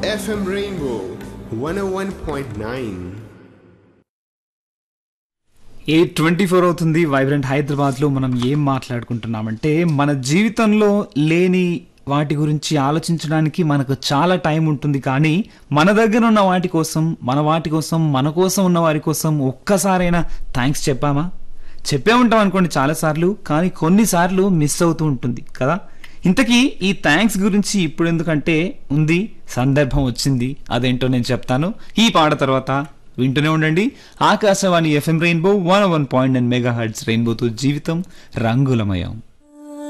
FM Rainbow 101.9. Eight twenty four అవుతుంది vibrant హైదరాబాద్లో మనం ఏం మాట్లాడుకుంటున్నామంటే మన జీవితంలో లేని వాటి గురించి ఆలోచించడానికి మనకు చాలా టైం ఉంటుంది కానీ మన దగ్గర ఉన్న వాటి కోసం మన వాటి కోసం మన కోసం ఉన్న వారి కోసం ఒక్కసారైనా థ్యాంక్స్ చెప్పామా చెప్పే ఉంటాం అనుకోండి చాలాసార్లు కానీ కొన్నిసార్లు మిస్ అవుతూ ఉంటుంది కదా ఇంతకీ ఈ థ్యాంక్స్ గురించి ఇప్పుడు ఎందుకంటే ఉంది సందర్భం వచ్చింది అదేంటో నేను చెప్తాను ఈ పాట తర్వాత వింటూనే ఉండండి Akashvani FM Rainbow one one point nine megahertz రెయిన్బోతో జీవితం రంగులమయం